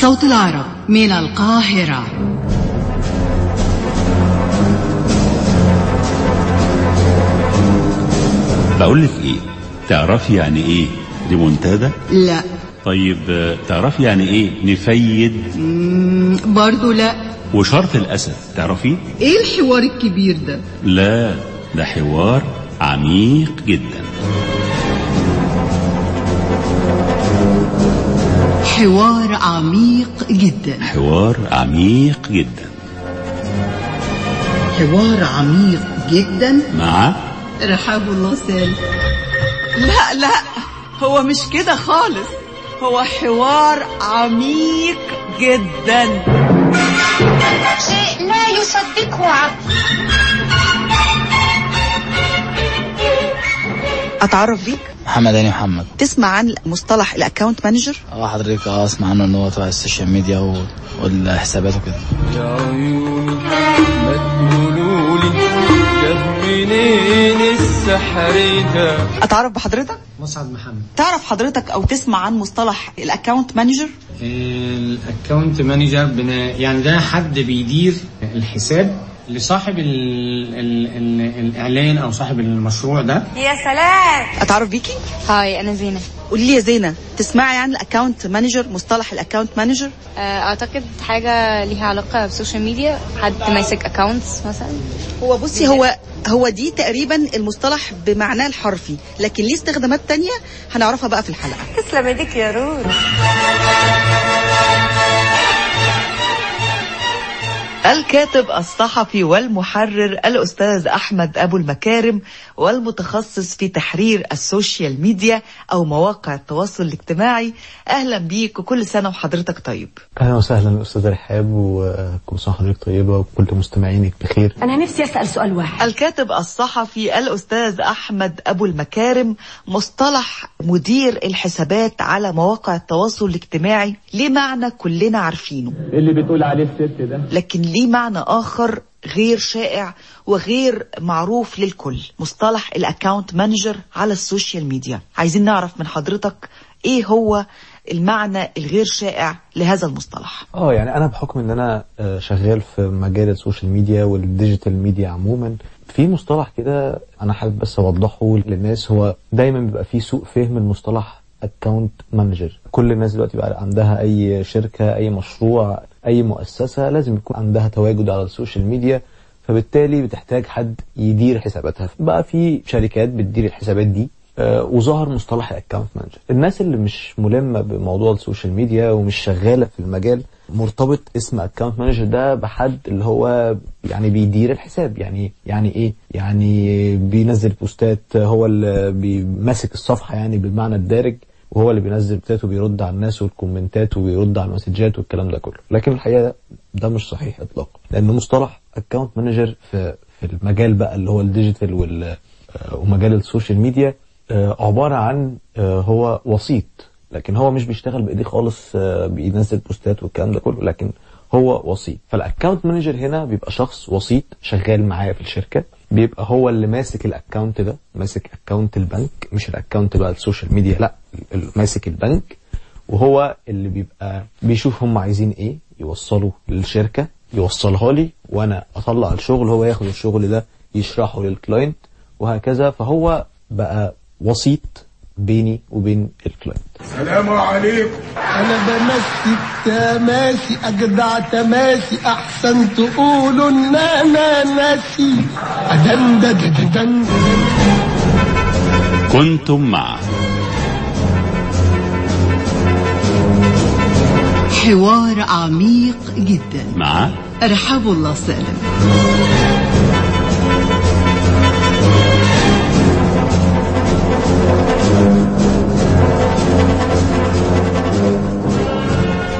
صوت العرب من القاهرة بقول لك ايه تعرفي يعني ايه ريمونتادا لا طيب آه، تعرفي يعني ايه نفيد مم، برضو لا وشرط الاسد تعرفي ايه الحوار الكبير ده لا ده حوار عميق جدا حوار عميق جدا حوار عميق جدا حوار عميق جدا مع رحاب الله سالم لا لا هو مش كده خالص هو حوار عميق جدا شيء لا يصدقه عقل اتعرف بيك محمد هاني محمد تسمع عن مصطلح الاكونت مانجر اه حضرتك اه اسمع عنه ان هو تبع السوشيال ميديا و... والحسابات وكده يا عيوني ما تقولولي جه منين السحر ده اتعرف بحضرتك مسعد محمد تعرف حضرتك او تسمع عن مصطلح الاكونت مانجر الاكونت مانجر بنا يعني ده حد بيدير الحساب لصاحب ال ال ال الاعلان او صاحب المشروع ده يا سلام اتعرف بيكي هاي انا زينة قولي لي يا زينه تسمعي عن الاكونت مانجر مصطلح الاكونت مانجر اعتقد حاجة ليها علاقة بالسوشيال ميديا حد ماسك اكونتس مثلا هو بصي هو هو دي تقريبا المصطلح بمعناه الحرفي لكن ليه استخدامات تانية هنعرفها بقى في الحلقه تسلم ايديك يا رود الكاتب الصحفي والمحرر الأستاذ أحمد أبو المكارم والمتخصص في تحرير السوشيال ميديا أو مواقع التواصل الاجتماعي أهلا بيك وكل سنة وحضرتك طيب اهلا وسهلا استاذ رحاب وكل سنه وحضرتك طيبه وكل مستمعينك بخير انا نفسي اسال سؤال واحد الكاتب الصحفي الأستاذ أحمد أبو المكارم مصطلح مدير الحسابات على مواقع التواصل الاجتماعي ليه معنى كلنا عارفينه اللي بتقول عليه الست ده لكن ليه معنى آخر غير شائع وغير معروف للكل مصطلح الاكاونت مانجر على السوشيال ميديا عايزين نعرف من حضرتك ايه هو المعنى الغير شائع لهذا المصطلح اه يعني انا بحكم ان انا آه، شغال في مجال السوشيال ميديا والديجيتال ميديا عموما في مصطلح كده انا حابب بس اوضحه للناس هو دايما بيبقى فيه سوء فهم المصطلح اكونت مانجر كل الناس دلوقتي بقى عندها اي شركه اي مشروع اي مؤسسه لازم يكون عندها تواجد على السوشيال ميديا فبالتالي بتحتاج حد يدير حساباتها بقى في شركات بتدير الحسابات دي آه، وظهر مصطلح الاكونت مانجر الناس اللي مش ملمه بموضوع السوشيال ميديا ومش شغاله في المجال مرتبط اسم اكونت مانجر ده بحد اللي هو يعني بيدير الحساب يعني يعني ايه يعني بينزل بوستات هو اللي بيمسك الصفحه يعني بالمعنى الدارج وهو اللي بينزل بوستات وبيرد على الناس والكومنتات وبيرد على المسجات والكلام ده كله لكن الحقيقه ده, ده مش صحيح اطلاقا لان مصطلح اكونت مانجر في في المجال بقى اللي هو الديجيتال وال آه، ومجال السوشيال ميديا آه، عبارة عن آه، هو وسيط لكن هو مش بيشتغل بايديه خالص آه، بينزل بوستات والكلام ده كله لكن هو وسيط فالاكونت مانجر هنا بيبقى شخص وسيط شغال معايا في الشركه بيبقى هو اللي ماسك الاكونت ده ماسك اكونت البنك مش الاكونت بقى السوشيال ميديا لا ال- ماسك البنك وهو اللي بيبقى بيشوف هم عايزين ايه يوصلوا للشركه يوصلها لي وانا اطلع الشغل هو ياخد الشغل ده يشرحه للكلاينت وهكذا فهو بقى وسيط بيني وبين الكلاينت السلام عليكم انا بمسي تماسي اجدع تماسي احسن تقولوا ان انا ناسي ادن دن دن دن كنتم مع حوار عميق جدا مع رحاب الله سالم